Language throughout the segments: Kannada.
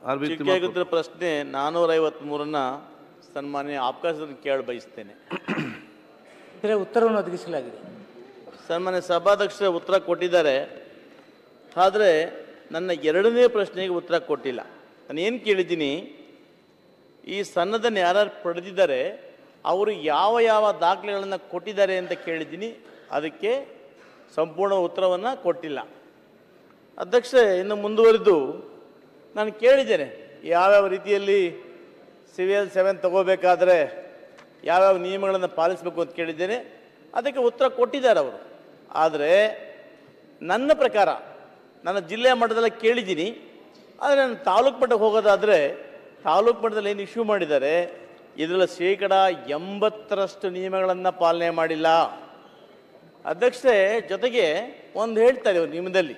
ಆರ್ ಬಿ ಚಿಕ್ಕ ಪ್ರಶ್ನೆ ನಾನೂರ ಐವತ್ಮೂರನ್ನ ಸನ್ಮಾನ್ಯ ಅವಕಾಶದಲ್ಲಿ ಕೇಳ ಬಯಸ್ತೇನೆ ಇದರ ಉತ್ತರವನ್ನು ಒದಗಿಸಲಾಗಿದೆ ಸನ್ಮಾನ್ಯ ಸಭಾಧ್ಯಕ್ಷರ ಉತ್ತರ ಕೊಟ್ಟಿದ್ದಾರೆ ಆದರೆ ನನ್ನ ಎರಡನೇ ಪ್ರಶ್ನೆಗೆ ಉತ್ತರ ಕೊಟ್ಟಿಲ್ಲ ನಾನು ಏನು ಕೇಳಿದ್ದೀನಿ ಈ ಸನ್ನದನ್ನು ಯಾರ್ಯಾರು ಪಡೆದಿದ್ದಾರೆ ಅವರು ಯಾವ ಯಾವ ದಾಖಲೆಗಳನ್ನು ಕೊಟ್ಟಿದ್ದಾರೆ ಅಂತ ಕೇಳಿದ್ದೀನಿ ಅದಕ್ಕೆ ಸಂಪೂರ್ಣ ಉತ್ತರವನ್ನು ಕೊಟ್ಟಿಲ್ಲ ಅಧ್ಯಕ್ಷೆ ಇನ್ನು ಮುಂದುವರಿದು ನಾನು ಕೇಳಿದ್ದೇನೆ ಯಾವ್ಯಾವ ರೀತಿಯಲ್ಲಿ ಸಿವಿಲ್ ಸೆವೆನ್ ತಗೋಬೇಕಾದ್ರೆ ಯಾವ್ಯಾವ ನಿಯಮಗಳನ್ನು ಪಾಲಿಸಬೇಕು ಅಂತ ಕೇಳಿದ್ದೇನೆ ಅದಕ್ಕೆ ಉತ್ತರ ಕೊಟ್ಟಿದ್ದಾರೆ ಅವರು ಆದರೆ ನನ್ನ ಪ್ರಕಾರ ನನ್ನ ಜಿಲ್ಲೆಯ ಮಟ್ಟದಲ್ಲಿ ಕೇಳಿದ್ದೀನಿ ಆದರೆ ನಾನು ತಾಲೂಕು ಮಟ್ಟಕ್ಕೆ ಹೋಗೋದಾದರೆ ತಾಲೂಕು ಮಟ್ಟದಲ್ಲಿ ಏನು ಇಶ್ಯೂ ಮಾಡಿದ್ದಾರೆ ಇದರಲ್ಲಿ ಶೇಕಡ ಎಂಬತ್ತರಷ್ಟು ನಿಯಮಗಳನ್ನು ಪಾಲನೆ ಮಾಡಿಲ್ಲ ಅಧ್ಯಕ್ಷೆ ಜೊತೆಗೆ ಒಂದು ಹೇಳ್ತಾರೆ ಇವ್ರು ನಿಯಮದಲ್ಲಿ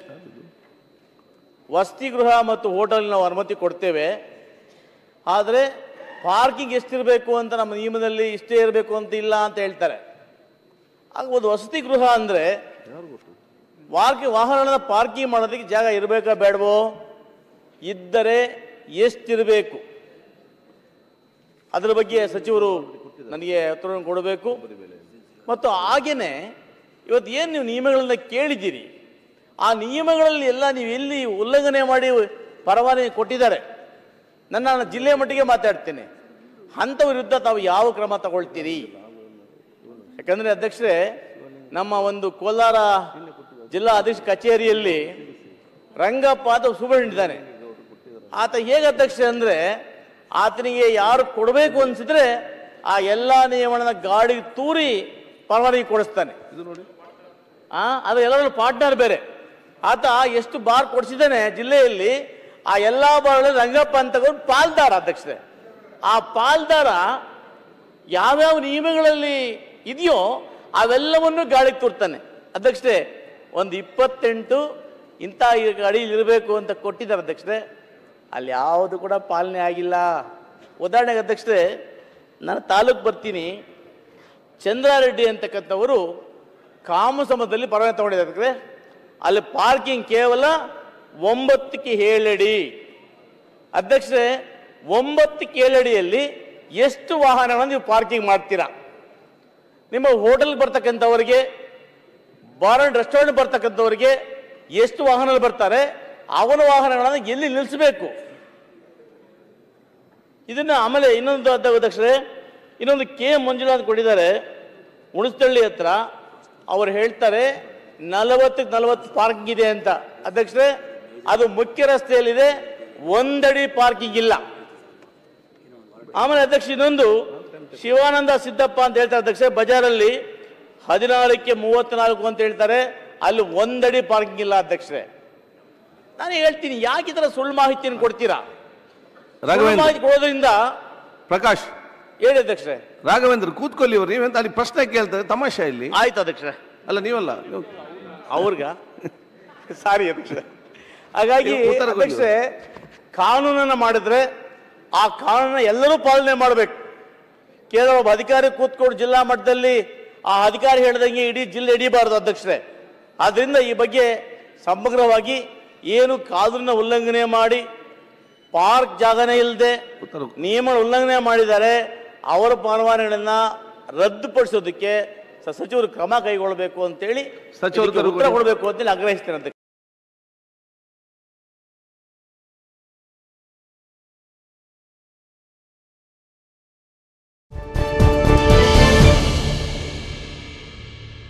ವಸತಿ ಗೃಹ ಮತ್ತು ಹೋಟೆಲ್ ನಾವು ಅನುಮತಿ ಕೊಡ್ತೇವೆ ಆದರೆ ಪಾರ್ಕಿಂಗ್ ಎಷ್ಟಿರಬೇಕು ಅಂತ ನಮ್ಮ ನಿಯಮದಲ್ಲಿ ಇಷ್ಟೇ ಇರಬೇಕು ಅಂತ ಇಲ್ಲ ಅಂತ ಹೇಳ್ತಾರೆ ಆಗ ಒಂದು ವಸತಿ ಗೃಹ ಅಂದರೆ ವಾರ್ಕಿ ವಾಹನಗಳನ್ನ ಪಾರ್ಕಿಂಗ್ ಮಾಡೋದಕ್ಕೆ ಜಾಗ ಇರಬೇಕಾ ಬೇಡವೋ ಇದ್ದರೆ ಎಷ್ಟಿರಬೇಕು ಅದರ ಬಗ್ಗೆ ಸಚಿವರು ನನಗೆ ಉತ್ತರವನ್ನು ಕೊಡಬೇಕು ಮತ್ತು ಹಾಗೇನೆ ಇವತ್ತು ಏನು ನೀವು ನಿಯಮಗಳನ್ನ ಕೇಳಿದ್ದೀರಿ ಆ ನಿಯಮಗಳಲ್ಲಿ ಎಲ್ಲ ನೀವು ಎಲ್ಲಿ ಉಲ್ಲಂಘನೆ ಮಾಡಿ ಪರವಾನಗಿ ಕೊಟ್ಟಿದ್ದಾರೆ ನನ್ನ ನಾನು ಜಿಲ್ಲೆಯ ಮಟ್ಟಿಗೆ ಮಾತಾಡ್ತೇನೆ ಅಂಥ ವಿರುದ್ಧ ತಾವು ಯಾವ ಕ್ರಮ ತಗೊಳ್ತೀರಿ ಯಾಕಂದ್ರೆ ಅಧ್ಯಕ್ಷರೇ ನಮ್ಮ ಒಂದು ಕೋಲಾರ ಜಿಲ್ಲಾ ಅಧ್ಯಕ್ಷ ಕಚೇರಿಯಲ್ಲಿ ರಂಗಪ್ಪ ಅಂತ ಸುಬ್ರಹ್ಮಣ್ಯಿದ್ದಾನೆ ಆತ ಹೇಗೆ ಅಧ್ಯಕ್ಷ ಅಂದ್ರೆ ಆತನಿಗೆ ಯಾರು ಕೊಡಬೇಕು ಅನ್ಸಿದ್ರೆ ಆ ಎಲ್ಲ ನಿಯಮಗಳನ್ನ ಗಾಡಿಗೆ ತೂರಿ ಪರವಾನಗಿ ಕೊಡಿಸ್ತಾನೆ ಆ ಅದು ಎಲ್ಲರೂ ಪಾರ್ಟ್ನರ್ ಬೇರೆ ಆತ ಎಷ್ಟು ಬಾರ್ ಕೊಡಿಸಿದ್ದಾನೆ ಜಿಲ್ಲೆಯಲ್ಲಿ ಆ ಎಲ್ಲ ಬಾರ್ಗಳಲ್ಲಿ ರಂಗಪ್ಪ ಅಂತ ತಗೊಂಡು ಪಾಲ್ದಾರ ಅಧ್ಯಕ್ಷರೇ ಆ ಪಾಲ್ದಾರ ಯಾವ್ಯಾವ ನಿಯಮಗಳಲ್ಲಿ ಇದೆಯೋ ಅವೆಲ್ಲವನ್ನು ಗಾಳಿಗೆ ತೂರ್ತಾನೆ ಅಧ್ಯಕ್ಷರೇ ಒಂದು ಇಪ್ಪತ್ತೆಂಟು ಇಂಥ ಈ ಗಾಡಿಯಲ್ಲಿ ಇರಬೇಕು ಅಂತ ಕೊಟ್ಟಿದ್ದಾರೆ ಅಧ್ಯಕ್ಷರೇ ಅಲ್ಲಿ ಯಾವುದು ಕೂಡ ಪಾಲನೆ ಆಗಿಲ್ಲ ಉದಾಹರಣೆಗೆ ಅಧ್ಯಕ್ಷರೇ ನಾನು ತಾಲೂಕು ಬರ್ತೀನಿ ಚಂದ್ರಾರೆಡ್ಡಿ ಅಂತಕ್ಕಂಥವರು ಕಾಮಸಮದಲ್ಲಿ ಪರವಾನಗಿ ತಗೊಂಡಿದ್ದಾರೆ ಅಧ್ಯಕ್ಷರೇ ಅಲ್ಲಿ ಪಾರ್ಕಿಂಗ್ ಕೇವಲ ಒಂಬತ್ತಕ್ಕೆ ಏಳಡಿ ಅಧ್ಯಕ್ಷರೇ ಒಂಬತ್ತಕ್ಕೆ ಏಳಡಿಯಲ್ಲಿ ಎಷ್ಟು ವಾಹನಗಳನ್ನು ನೀವು ಪಾರ್ಕಿಂಗ್ ಮಾಡ್ತೀರಾ ನಿಮ್ಮ ಹೋಟೆಲ್ ಬರ್ತಕ್ಕಂಥವರಿಗೆ ಬಾರ್ ಅಂಡ್ ರೆಸ್ಟೋರೆಂಟ್ ಬರ್ತಕ್ಕಂಥವರಿಗೆ ಎಷ್ಟು ವಾಹನಗಳು ಬರ್ತಾರೆ ಅವನ ವಾಹನಗಳನ್ನು ಎಲ್ಲಿ ನಿಲ್ಲಿಸಬೇಕು ಇದನ್ನ ಆಮೇಲೆ ಇನ್ನೊಂದು ಅಧ್ಯ- ಅಧ್ಯಕ್ಷರೇ ಇನ್ನೊಂದು ಕೆ ಮಂಜುನಾಥ್ ಕೊಟ್ಟಿದ್ದಾರೆ ಉಣಸ್ತಳ್ಳಿ ಹತ್ರ ಅವ್ರು ಹೇಳ್ತಾರೆ ನಲವತ್ತಕ್ಕೆ ನಲವತ್ತು ಪಾರ್ಕಿಂಗ್ ಇದೆ ಅಂತ ಅಧ್ಯಕ್ಷರೇ ಅದು ಮುಖ್ಯ ರಸ್ತೆಯಲ್ಲಿದೆ ಒಂದಡಿ ಪಾರ್ಕಿಂಗ್ ಇಲ್ಲ ಆಮೇಲೆ ಅಧ್ಯಕ್ಷ ಇನ್ನೊಂದು ಶಿವಾನಂದ ಸಿದ್ದಪ್ಪ ಅಂತ ಹೇಳ್ತಾರೆ ಅಧ್ಯಕ್ಷ ಬಜಾರಲ್ಲಿ ಹದಿನಾಲ್ಕಕ್ಕೆ ಮೂವತ್ತ್ನಾಲ್ಕು ಅಂತ ಹೇಳ್ತಾರೆ ಅಲ್ಲಿ ಒಂದಡಿ ಪಾರ್ಕಿಂಗ್ ಇಲ್ಲ ಅಧ್ಯಕ್ಷರೇ ನಾನು ಹೇಳ್ತೀನಿ ಯಾಕೆ ಈ ಥರ ಸುಳ್ಳು ಮಾಹಿತಿಯನ್ನು ಕೊಡ್ತೀರಾ ಸುಳ್ಳು ರಾಘವೇಂದ್ರ ಮಾಹಿತಿ ಕೊಡೋದ್ರಿಂದ ಪ್ರಕಾಶ್ ಹೇಳಿ ಅಧ್ಯಕ್ಷರೇ ರಾಘವೇಂದ್ರ ಕೂತ್ಕೊಳ್ಳಿ ಇವ್ರು ನೀವೆಂತ ಅಲ್ಲಿ ಪ್ರಶ್ನೆ ಕೇಳ್ತಾರೆ ತಮಾಷೆ ಇಲ್ಲಿ ಆಯ್ತು ಅಧ್ಯಕ್ಷರೇ ಅಲ್ಲ ನೀವಲ್ಲ ನೀವು- ಅವ್ರಿಗ ಸಾರಿ ಅಧ್ಯಕ್ಷರೇ ಹಾಗಾಗಿ ನೀವು ಉತ್ತರ ಕೊಡಿ. ಅಧ್ಯಕ್ಷರೇ ಕಾನೂನನ್ನ ಮಾಡಿದ್ರೆ ಆ ಕಾನೂನನ್ನ ಎಲ್ಲರೂ ಪಾಲನೆ ಮಾಡಬೇಕು ಕೇವಲ ಒಬ್ಬ ಅಧಿಕಾರಿ ಕೂತ್ಕೊಂಡು ಜಿಲ್ಲಾ ಮಟ್ಟದಲ್ಲಿ ಆ ಅಧಿಕಾರಿ ಹೇಳ್ದಂಗೆ ಇಡೀ ಜಿಲ್ಲೆ ಹಿಡಿಬಾರದು ಅಧ್ಯಕ್ಷರೇ ಆದ್ರಿಂದ ಈ ಬಗ್ಗೆ ಸಮಗ್ರವಾಗಿ ಏನು ಕಾನೂನಿನ ಉಲ್ಲಂಘನೆ ಮಾಡಿ ಪಾರ್ಕ್ ಜಾಗನೇ ಇಲ್ಲದೆ ಉತ್ತರ ನಿಯಮ ಉಲ್ಲಂಘನೆ ಮಾಡಿದ್ದಾರೆ ಅವರ ಪರವಾನಗಿಗಳನ್ನ ರದ್ದುಪಡಿಸೋದಕ್ಕೆ ಸ- ಸಚಿವರು ಕ್ರಮ ಕೈಗೊಳ್ಳಬೇಕು ಅಂತೇಳಿ ಸಚಿವರು ಇದಕ್ಕೆ ಉತ್ತರ ಕೊಡಬೇಕು ಅಂತೇಳಿ ಆಗ್ರಹಿಸ್ತೇನೆ ಅಧ್ಯಕ್ಷ